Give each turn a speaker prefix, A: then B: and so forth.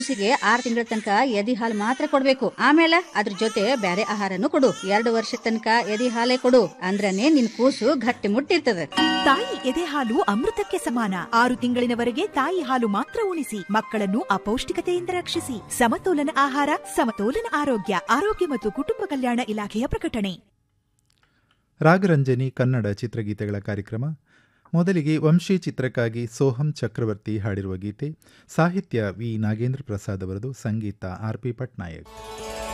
A: ಕೂಸಿಗೆ ಆರ್ ತಿಂಗಳ ತನಕ ಎದಿ ಹಾಲು ಮಾತ್ರ ಕೊಡ್ಬೇಕು ಆಮೇಲೆ ಅದ್ರ ಜೊತೆ ಬ್ಯಾರೆ ಆಹಾರನು ಕೊಡು ಎರಡು ವರ್ಷ ತನಕ ಎದಿ ಹಾಲೇ ಕೊಡು ಅಂದ್ರನೇ ನಿನ್ ಕೂಸು ಗಟ್ಟಿ ಮುಟ್ಟಿರ್ತದ
B: ತಾಯಿ ಎದೆ ಹಾಲು ಅಮೃತಕ್ಕೆ ಸಮಾನ ಆರು ತಿಂಗಳಿನವರೆಗೆ ತಾಯಿ ಹಾಲು ಮಾತ್ರ ಉಣಿಸಿ ಮಕ್ಕಳನ್ನು ಅಪೌಷ್ಟಿಕತೆಯಿಂದ ರಕ್ಷಿಸಿ ಸಮತೋಲನ ಆಹಾರ ಸಮತೋಲನ ಆರೋಗ್ಯ ಆರೋಗ್ಯ ಮತ್ತು ಕುಟುಂಬ ಕಲ್ಯಾಣ ಇಲಾಖೆಯ ಪ್ರಕಟಣೆ
C: ರಾಗರಂಜನಿ ಕನ್ನಡ ಚಿತ್ರಗೀತೆಗಳ ಕಾರ್ಯಕ್ರಮ ಮೊದಲಿಗೆ ವಂಶಿ ಚಿತ್ರಕ್ಕಾಗಿ ಸೋಹಂ ಚಕ್ರವರ್ತಿ ಹಾಡಿರುವ ಗೀತೆ ಸಾಹಿತ್ಯ ವಿ ನಾಗೇಂದ್ರ ಪ್ರಸಾದ್ ಅವರದು ಸಂಗೀತ ಆರ್ ಪಿ ಪಟ್ನಾಯಕ್